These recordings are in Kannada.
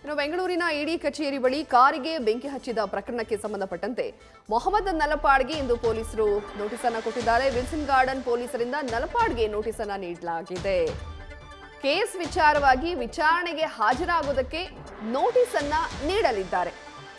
ಇನ್ನು ಬೆಂಗಳೂರಿನ ಇಡಿ ಕಚೇರಿ ಬಳಿ ಕಾರಿಗೆ ಬೆಂಕಿ ಹಚ್ಚಿದ ಪ್ರಕರಣಕ್ಕೆ ಸಂಬಂಧಪಟ್ಟಂತೆ ಮೊಹಮ್ಮದ್ ನಲಪಾಡ್ಗೆ ಇಂದು ಪೊಲೀಸರು ನೋಟಿಸ್ ಅನ್ನ ಕೊಟ್ಟಿದ್ದಾರೆ ವಿಲ್ಸನ್ ಗಾರ್ಡನ್ ಪೊಲೀಸರಿಂದ ನಲಪಾಡ್ಗೆ ನೋಟಿಸ್ ಅನ್ನ ನೀಡಲಾಗಿದೆ ಕೇಸ್ ವಿಚಾರವಾಗಿ ವಿಚಾರಣೆಗೆ ಹಾಜರಾಗುವುದಕ್ಕೆ ನೋಟಿಸ್ ಅನ್ನ ನೀಡಲಿದ್ದಾರೆ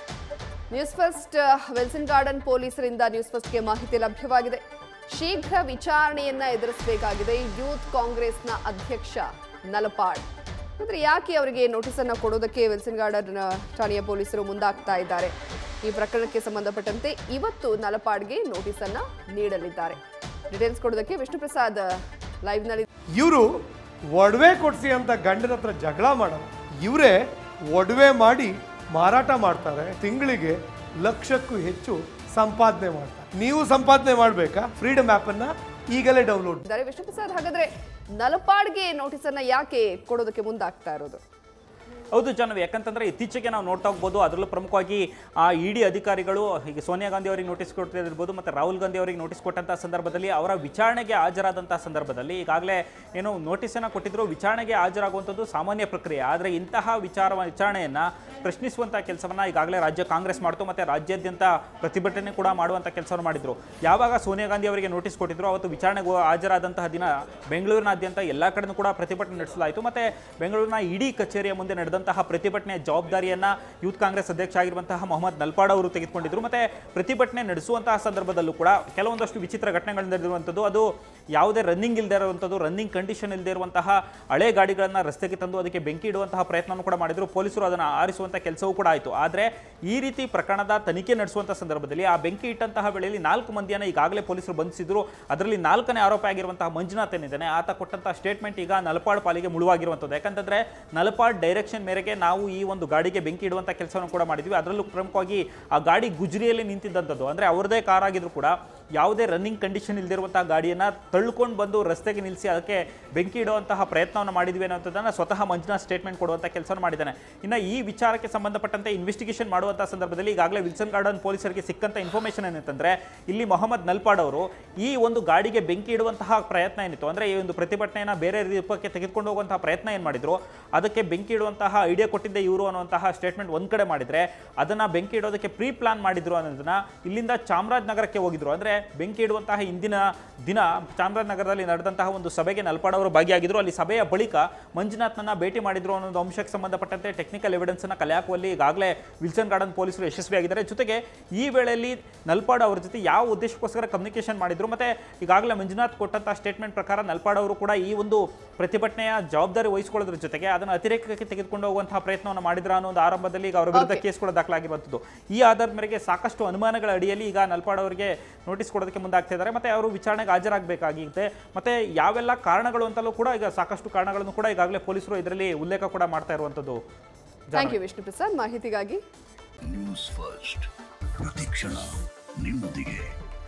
ನ್ಯೂಸ್ ಫಸ್ಟ್ ವಿಲ್ಸನ್ ಗಾರ್ಡನ್ ಪೊಲೀಸರಿಂದ ನ್ಯೂಸ್ ಫಸ್ಟ್ಗೆ ಮಾಹಿತಿ ಲಭ್ಯವಾಗಿದೆ ಶೀಘ್ರ ವಿಚಾರಣೆಯನ್ನ ಎದುರಿಸಬೇಕಾಗಿದೆ ಯೂತ್ ಕಾಂಗ್ರೆಸ್ನ ಅಧ್ಯಕ್ಷ ನಲಪಾಡ್ ಅಂದ್ರೆ ಯಾಕೆ ಅವರಿಗೆ ನೋಟಿಸ್ ಅನ್ನ ಕೊಡೋದಕ್ಕೆ ವಿಲ್ಸನ್ ಗಾರ್ಡನ್ ಠಾಣೆಯ ಪೊಲೀಸರು ಮುಂದಾಗ್ತಾ ಇದ್ದಾರೆ ಈ ಪ್ರಕರಣಕ್ಕೆ ಸಂಬಂಧಪಟ್ಟಂತೆ ಇವತ್ತು ನಲಪಾಡ್ಗೆ ನೋಟಿಸ್ ಅನ್ನ ನೀಡಲಿದ್ದಾರೆ ಡೀಟೇಲ್ಸ್ ಕೊಡೋದಕ್ಕೆ ವಿಷ್ಣು ಪ್ರಸಾದ್ ಲೈವ್ ನಲ್ಲಿ ಇವರು ಒಡವೆ ಕೊಡಿಸಿ ಅಂತ ಗಂಡನ ಹತ್ರ ಜಗಳ ಮಾಡೋದು ಇವರೇ ಒಡವೆ ಮಾಡಿ ಮಾರಾಟ ಮಾಡ್ತಾರೆ ತಿಂಗಳಿಗೆ ಲಕ್ಷಕ್ಕೂ ಹೆಚ್ಚು ಸಂಪಾದನೆ ಮಾಡ್ತಾರೆ ನೀವು ಸಂಪಾದನೆ ಮಾಡಬೇಕಾ ಫ್ರೀಡಮ್ ಆ್ಯಪನ್ನು ಈಗಲೇ ಡೌನ್ಲೋಡ್ ಇದ್ದಾರೆ ವಿಷ್ಣು ಪ್ರಸಾದ್ ಹಾಗಾದ್ರೆ ನಲಪಾಡ್ಗೆ ನೋಟಿಸ್ ಅನ್ನ ಯಾಕೆ ಕೊಡೋದಕ್ಕೆ ಮುಂದಾಗ್ತಾ ಇರೋದು ಹೌದು ಜಾಹ್ನವಿ ಯಾಕಂತಂದ್ರೆ ಇತ್ತೀಚೆಗೆ ನಾವು ನೋಡ್ತಾ ಹೋಗ್ಬೋದು ಅದರಲ್ಲೂ ಪ್ರಮುಖವಾಗಿ ಆ ಇಡಿ ಅಧಿಕಾರಿಗಳು ಹೀಗೆ ಸೋನಿಯಾ ಗಾಂಧಿ ಅವರಿಗೆ ನೋಟಿಸ್ ಕೊಟ್ಟಿರ್ಬೋದು ಮತ್ತು ರಾಹುಲ್ ಗಾಂಧಿ ಅವರಿಗೆ ನೋಟಿಸ್ ಕೊಟ್ಟಂತಹ ಸಂದರ್ಭದಲ್ಲಿ ಅವರ ವಿಚಾರಣೆಗೆ ಹಾಜರಾದಂತಹ ಸಂದರ್ಭದಲ್ಲಿ ಈಗಾಗಲೇ ಏನು ನೋಟಿಸನ್ನು ಕೊಟ್ಟಿದ್ರು ವಿಚಾರಣೆಗೆ ಹಾಜರಾಗುವಂಥದ್ದು ಸಾಮಾನ್ಯ ಪ್ರಕ್ರಿಯೆ ಆದರೆ ಇಂತಹ ವಿಚಾರ ವಿಚಾರಣೆಯನ್ನು ಪ್ರಶ್ನಿಸುವಂಥ ಕೆಲಸವನ್ನು ಈಗಾಗಲೇ ರಾಜ್ಯ ಕಾಂಗ್ರೆಸ್ ಮಾಡ್ತು ಮತ್ತು ರಾಜ್ಯಾದ್ಯಂತ ಪ್ರತಿಭಟನೆ ಕೂಡ ಮಾಡುವಂಥ ಕೆಲಸವನ್ನು ಮಾಡಿದ್ರು ಯಾವಾಗ ಸೋನಿಯಾ ಗಾಂಧಿ ಅವರಿಗೆ ನೋಟಿಸ್ ಕೊಟ್ಟಿದ್ರು ಅವತ್ತು ವಿಚಾರಣೆಗೆ ಹಾಜರಾದಂತಹ ದಿನ ಬೆಂಗಳೂರಿನಾದ್ಯಂತ ಎಲ್ಲ ಕಡೆನೂ ಕೂಡ ಪ್ರತಿಭಟನೆ ನಡೆಸಲಾಯಿತು ಮತ್ತು ಬೆಂಗಳೂರಿನ ಇಡಿ ಕಚೇರಿಯ ಮುಂದೆ ನಡೆದಂತಹ ಪ್ರತಿಭಟನೆಯ ಜವಾಬ್ದಾರಿಯನ್ನು ಯೂತ್ ಕಾಂಗ್ರೆಸ್ ಅಧ್ಯಕ್ಷ ಆಗಿರುವಂತಹ ಮೊಹಮ್ಮದ್ ನಲ್ಪಾಡ್ ಅವರು ತೆಗೆದುಕೊಂಡಿದ್ರು ಮತ್ತು ಪ್ರತಿಭಟನೆ ನಡೆಸುವಂತಹ ಸಂದರ್ಭದಲ್ಲೂ ಕೂಡ ಕೆಲವೊಂದಷ್ಟು ವಿಚಿತ್ರ ಘಟನೆಗಳು ನಡೆದಿರುವಂಥದ್ದು ಅದು ಯಾವುದೇ ರನ್ನಿಂಗ್ ಇಲ್ಲದೆ ಇರುವಂಥದ್ದು ರನ್ನಿಂಗ್ ಕಂಡೀಷನ್ ಇಲ್ಲದೆ ಇರುವಂತಹ ಹಳೆ ಗಾಡಿಗಳನ್ನು ರಸ್ತೆಗೆ ತಂದು ಅದಕ್ಕೆ ಬೆಂಕಿ ಇಡುವಂತಹ ಪ್ರಯತ್ನವನ್ನು ಕೂಡ ಮಾಡಿದ್ರು ಪೊಲೀಸರು ಅದನ್ನು ಆರಿಸುವಂಥ ಕೆಲಸವೂ ಕೂಡ ಆಯಿತು ಆದರೆ ಈ ರೀತಿ ಪ್ರಕರಣದ ತನಿಖೆ ನಡೆಸುವಂಥ ಸಂದರ್ಭದಲ್ಲಿ ಆ ಬೆಂಕಿ ಇಟ್ಟಂತಹ ವೇಳೆಯಲ್ಲಿ ನಾಲ್ಕು ಮಂದಿಯನ್ನು ಈಗಾಗಲೇ ಪೊಲೀಸರು ಬಂಧಿಸಿದ್ರು ಅದರಲ್ಲಿ ನಾಲ್ಕನೇ ಆರೋಪಿ ಆಗಿರುವಂತಹ ಮಂಜುನಾಥ್ ಏನಿದ್ದಾನೆ ಆತ ಕೊಟ್ಟಂತಹ ಸ್ಟೇಟ್ಮೆಂಟ್ ಈಗ ನಲಪಾಡ್ ಪಾಲಿಗೆ ಮುಳುವಾಗಿರುವಂಥದ್ದು ಯಾಕಂತಂದ್ರೆ ನಲಪಾಡ್ ಡೈರೆಕ್ಷನ್ ಮೇರೆಗೆ ನಾವು ಈ ಒಂದು ಗಾಡಿಗೆ ಬೆಂಕಿ ಇಡುವಂಥ ಕೆಲಸವನ್ನು ಕೂಡ ಮಾಡಿದ್ವಿ ಅದರಲ್ಲೂ ಪ್ರಮುಖವಾಗಿ ಆ ಗಾಡಿ ಗುಜರಿಯಲ್ಲಿ ನಿಂತಿದ್ದಂಥದ್ದು ಅಂದರೆ ಅವರದೇ ಕಾರ್ ಆಗಿದ್ರು ಕೂಡ ಯಾವುದೇ ರನ್ನಿಂಗ್ ಕಂಡೀಷನ್ ಇಲ್ಲದಿರುವಂತಹ ಗಾಡಿಯನ್ನು ತಳ್ಕೊಂಡು ಬಂದು ರಸ್ತೆಗೆ ನಿಲ್ಲಿಸಿ ಅದಕ್ಕೆ ಬೆಂಕಿ ಇಡುವಂತಹ ಪ್ರಯತ್ನವನ್ನು ಮಾಡಿದ್ವಿ ಅನ್ನೋಂಥದ್ದನ್ನು ಸ್ವತಃ ಮಂಜುನಾಥ್ ಸ್ಟೇಟ್ಮೆಂಟ್ ಕೊಡುವಂಥ ಕೆಲಸವನ್ನು ಮಾಡಿದ್ದಾನೆ ಇನ್ನು ಈ ವಿಚಾರಕ್ಕೆ ಸಂಬಂಧಪಟ್ಟಂತೆ ಇನ್ವೆಸ್ಟಿಗೇಷನ್ ಮಾಡುವಂಥ ಸಂದರ್ಭದಲ್ಲಿ ಈಗಾಗಲೇ ವಿಲ್ಸನ್ ಗಾರ್ಡನ್ ಪೊಲೀಸರಿಗೆ ಸಿಕ್ಕಂಥ ಇನ್ಫಾರ್ಮೇಷನ್ ಏನಂತಂದ್ರೆ ಇಲ್ಲಿ ಮೊಹಮ್ಮದ್ ನಲ್ಪಾಡ್ ಅವರು ಈ ಒಂದು ಗಾಡಿಗೆ ಬೆಂಕಿ ಇಡುವಂತಹ ಪ್ರಯತ್ನ ಏನಿತ್ತು ಅಂದರೆ ಈ ಒಂದು ಪ್ರತಿಭಟನೆಯನ್ನು ಬೇರೆ ರೂಪಕ್ಕೆ ತೆಗೆದುಕೊಂಡು ಹೋಗುವಂತಹ ಪ್ರಯತ್ನ ಏನು ಮಾಡಿದ್ರು ಅದಕ್ಕೆ ಬೆಂಕಿ ಇಡುವಂತಹ ಐಡಿಯಾ ಕೊಟ್ಟಿದ್ದೆ ಇವರು ಅನ್ನುವಂತಹ ಸ್ಟೇಟ್ಮೆಂಟ್ ಒಂದು ಕಡೆ ಮಾಡಿದ್ರೆ ಅದನ್ನ ಬೆಂಕಿ ಇಡೋದಕ್ಕೆ ಪ್ರೀ ಪ್ಲಾನ್ ಮಾಡಿದ್ರು ಅನ್ನೋದನ್ನ ಇಲ್ಲಿಂದ ಚಾಮರಾಜನಗರಕ್ಕೆ ಹೋಗಿದ್ರು ಅಂದ್ರೆ ಬೆಂಕಿ ಇಡುವಂತಹ ಇಂದಿನ ದಿನ ಚಾಮರಾಜನಗರದಲ್ಲಿ ನಡೆದಂತಹ ಒಂದು ಸಭೆಗೆ ನಲ್ಪಾಡ್ ಅವರು ಭಾಗಿಯಾಗಿದ್ರು ಅಲ್ಲಿ ಸಭೆಯ ಬಳಿಕ ಮಂಜುನಾಥ್ನನ್ನ ಭೇಟಿ ಮಾಡಿದ್ರು ಅನ್ನೋ ಒಂದು ಅಂಶಕ್ಕೆ ಸಂಬಂಧಪಟ್ಟಂತೆ ಟೆಕ್ನಿಕಲ್ ಎವಿಡೆನ್ಸ್ ಅನ್ನ ಕಲೆ ಹಾಕುವಲ್ಲಿ ಈಗಾಗಲೇ ವಿಲ್ಸನ್ ಗಾರ್ಡನ್ ಪೊಲೀಸರು ಯಶಸ್ವಿಯಾಗಿದ್ದಾರೆ ಜೊತೆಗೆ ಈ ವೇಳೆಯಲ್ಲಿ ನಲ್ಪಾಡ್ ಅವರ ಜೊತೆ ಯಾವ ಉದ್ದೇಶಕ್ಕೋಸ್ಕರ ಕಮ್ಯುನಿಕೇಶನ್ ಮಾಡಿದ್ರು ಮತ್ತೆ ಈಗಾಗಲೇ ಮಂಜುನಾಥ್ ಕೊಟ್ಟಂತಹ ಸ್ಟೇಟ್ಮೆಂಟ್ ಪ್ರಕಾರ ನಲ್ಪಾಡ್ ಅವರು ಕೂಡ ಈ ಒಂದು ಪ್ರತಿಭಟನೆಯ ಜವಾಬ್ದಾರಿ ವಹಿಸಿಕೊಳ್ಳೋದ್ರ ಜೊತೆಗೆ ಅದನ್ನು ಅತಿರೇಕಕ್ಕೆ ತೆಗೆದುಕೊಂಡು ಹೋಗುವಂತಹ ಪ್ರಯತ್ನವನ್ನು ಮಾಡಿದ್ರ ಅನ್ನೋ ಒಂದು ಆರಂಭದಲ್ಲಿ ಈಗ ಅವರ ವಿರುದ್ಧ Okay. ಕೇಸ್ ಕೂಡ ದಾಖಲಾಗಿರುವಂಥದ್ದು ಈ ಆಧಾರದ ಮೇರೆಗೆ ಸಾಕಷ್ಟು ಅನುಮಾನಗಳ ಅಡಿಯಲ್ಲಿ ಈಗ ನಲ್ಪಾಡ್ ಅವರಿಗೆ ನೋಟಿಸ್ ಕೊಡೋದಕ್ಕೆ ಮುಂದಾಗ್ತಾ ಇದ್ದಾರೆ ಮತ್ತೆ ಅವರು ವಿಚಾರಣೆಗೆ ಹಾಜರಾಗಬೇಕಾಗಿದೆ ಮತ್ತೆ ಯಾವೆಲ್ಲ ಕಾರಣಗಳು ಅಂತಲೂ ಕೂಡ ಈಗ ಸಾಕಷ್ಟು ಕಾರಣಗಳನ್ನು ಕೂಡ ಈಗಾಗಲೇ ಪೊಲೀಸರು ಇದರಲ್ಲಿ ಉಲ್ಲೇಖ ಕೂಡ ಮಾಡ್ತಾ ಇರುವಂಥದ್ದು ಥ್ಯಾಂಕ್ ಯು ವಿಷ್ಣು ಪ್ರಸಾದ್ ಮಾಹಿತಿಗಾಗಿ ನ್ಯೂಸ್ ಫಸ್ಟ್ ಪ್ರತಿಕ್ಷಣ ನಿಮ್ಮೊಂದಿಗೆ